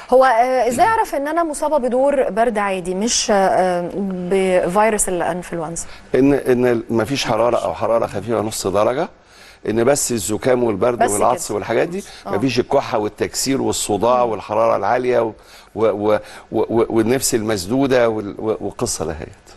هو آه، ازاي اعرف ان انا مصابه بدور برد عادي مش آه، بفيروس الانفلونزا ان ان مفيش حراره او حراره خفيفه نص درجه ان بس الزكام والبرد بس والعطس كده. والحاجات دي آه. مفيش الكحه والتكسير والصداع والحراره العاليه و و و و والنفس المسدوده وال- و- والقصه دهيت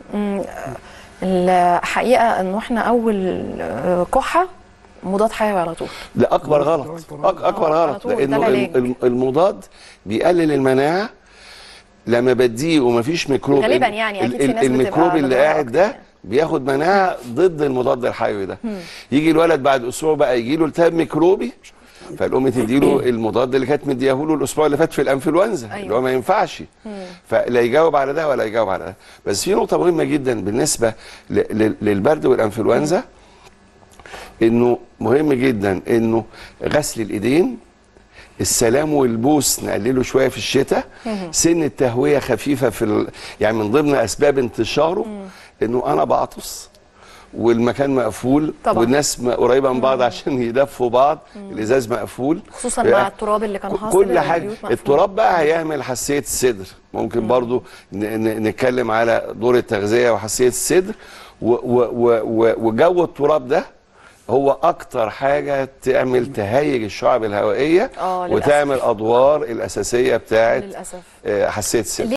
الحقيقه انه احنا اول آه، كحه مضاد حيوي على طول ده اكبر غلط أك اكبر آه، على غلط طول، ده لانه العلاج. ال- ال- المضاد بيقلل المناعه لما بديه ومفيش ميكروب غالباً ال- يعني أكيد ال- في ال- ناس بتبقى الميكروب اللي بدرجة قاعد أكتر ده يعني. بياخد مناعه ضد المضاد الحيوي ده يجي الولد بعد اسبوع بقى يجي له التهاب ميكروبي فالام تديله المضاد اللي كانت مدياه له الاسبوع اللي فات في الانفلونزا أيوة. اللي هو ما ينفعش فلا يجاوب على ده ولا يجاوب على ده بس في نقطه مهمه جدا بالنسبه ل- ل- للبرد والانفلونزا انه مهم جدا انه غسل الايدين السلام والبوس نقلله شويه في الشتاء سن التهويه خفيفه في ال... يعني من ضمن اسباب انتشاره انه انا بعطس والمكان مقفول طبعاً. والناس م- قريبه من بعض عشان يدفوا بعض الازاز مقفول خصوصا يعني مع التراب اللي كان حاصل كل حاجه البيوت مقفولة. التراب بقى هيعمل حساسيه الصدر ممكن برضو ن- ن- نتكلم على دور التغذيه وحساسيه الصدر و- و- و- و- وجو التراب ده هو اكتر حاجه تعمل تهيج الشعب الهوائيه آه، للأسف. وتعمل ادوار الاساسيه بتاعت للاسف آه، حساسيه الصدر